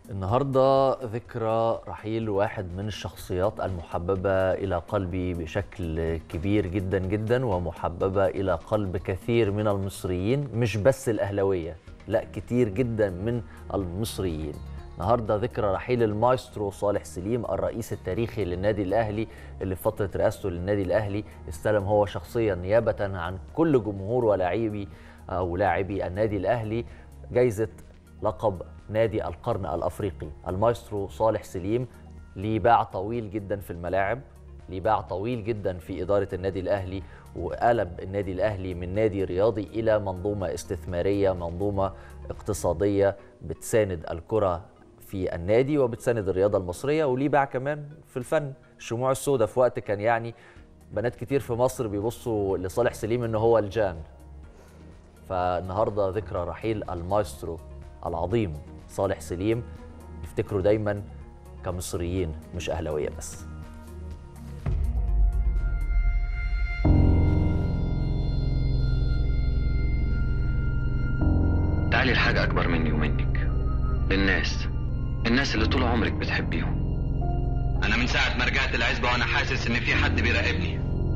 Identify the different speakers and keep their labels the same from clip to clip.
Speaker 1: النهارده ذكرى رحيل واحد من الشخصيات المحببة إلى قلبي بشكل كبير جدا جدا ومحببة إلى قلب كثير من المصريين مش بس الأهلوية لا كتير جدا من المصريين النهارده ذكرى رحيل المايسترو صالح سليم الرئيس التاريخي للنادي الأهلي اللي في فترة رئاسته للنادي الأهلي استلم هو شخصيا نيابة عن كل جمهور ولاعبي أو لاعبي النادي الأهلي جايزة لقب نادي القرن الافريقي المايسترو صالح سليم ليه باع طويل جدا في الملاعب ليه باع طويل جدا في اداره النادي الاهلي وقلب النادي الاهلي من نادي رياضي الى منظومه استثماريه منظومه اقتصاديه بتساند الكره في النادي وبتساند الرياضه المصريه وليه باع كمان في الفن الشموع السوداء في وقت كان يعني بنات كتير في مصر بيبصوا لصالح سليم ان هو الجان فالنهارده ذكرى رحيل المايسترو العظيم صالح سليم نفتكره دايما كمصريين مش اهلاويه بس
Speaker 2: تعالي لحاجة أكبر مني ومنك للناس الناس اللي طول عمرك بتحبيهم
Speaker 3: انا من ساعه ما رجعت العزبه وانا حاسس ان في حد بيراقبني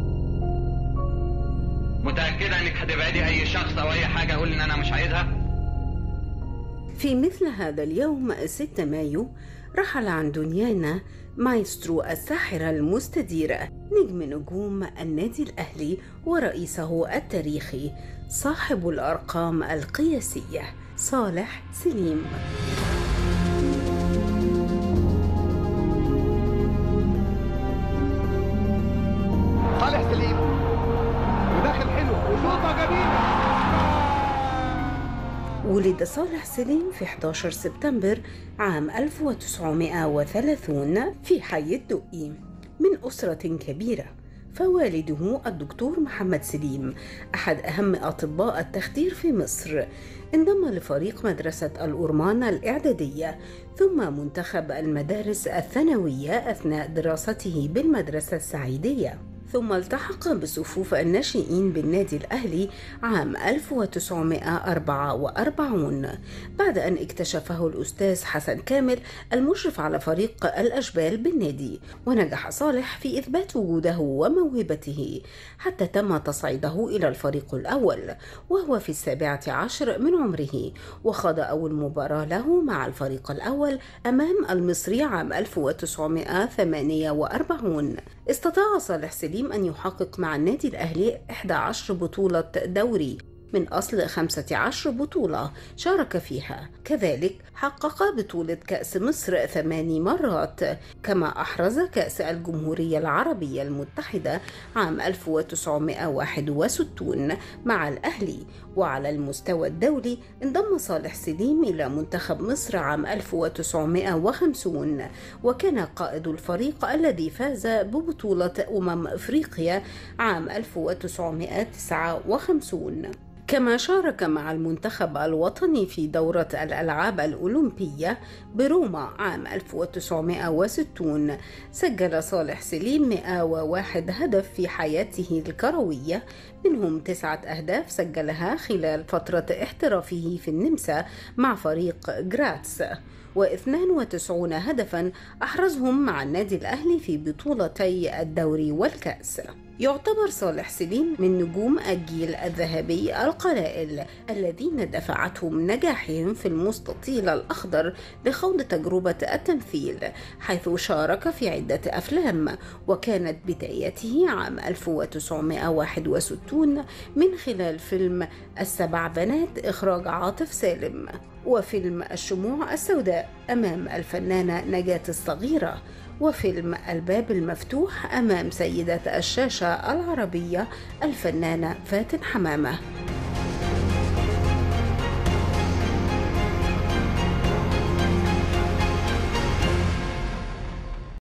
Speaker 3: متاكده انك هتبعدي اي شخص او اي حاجه اقول ان انا مش عايزها
Speaker 4: في مثل هذا اليوم 6 مايو رحل عن دنيانا مايسترو الساحرة المستديرة نجم نجوم النادي الأهلي ورئيسه التاريخي صاحب الأرقام القياسية صالح سليم
Speaker 5: صالح سليم وداخل حلو وشوطه جميله
Speaker 4: ولد صالح سليم في 11 سبتمبر عام 1930 في حي الدقي من أسرة كبيرة فوالده الدكتور محمد سليم أحد أهم أطباء التخدير في مصر انضم لفريق مدرسة الأورمان الإعدادية ثم منتخب المدارس الثانوية أثناء دراسته بالمدرسة السعيدية ثم التحق بصفوف الناشئين بالنادي الأهلي عام 1944 بعد أن اكتشفه الأستاذ حسن كامل المشرف على فريق الأشبال بالنادي ونجح صالح في إثبات وجوده وموهبته حتى تم تصعيده إلى الفريق الأول وهو في السابعة عشر من عمره وخاض أول مباراة له مع الفريق الأول أمام المصري عام 1948 استطاع صالح سليم أن يحقق مع النادي الأهلي 11 بطولة دوري من أصل 15 بطولة شارك فيها كذلك حقق بطولة كأس مصر ثماني مرات كما أحرز كأس الجمهورية العربية المتحدة عام 1961 مع الأهلي وعلى المستوى الدولي انضم صالح سليم إلى منتخب مصر عام 1950 وكان قائد الفريق الذي فاز ببطولة أمم إفريقيا عام 1959 كما شارك مع المنتخب الوطني في دورة الألعاب الأولمبية بروما عام 1960 سجل صالح سليم 101 هدف في حياته الكروية منهم تسعة أهداف سجلها خلال فترة احترافه في النمسا مع فريق جراتس و92 هدفا أحرزهم مع النادي الأهلي في بطولتي الدوري والكأس يعتبر صالح سليم من نجوم الجيل الذهبي القلائل الذين دفعتهم نجاحهم في المستطيل الأخضر لخوض تجربة التمثيل حيث شارك في عدة أفلام وكانت بدايته عام 1961 من خلال فيلم السبع بنات إخراج عاطف سالم وفيلم الشموع السوداء أمام الفنانة نجاة الصغيرة وفيلم الباب المفتوح أمام سيدة الشاشة العربية الفنانة فاتن حمامة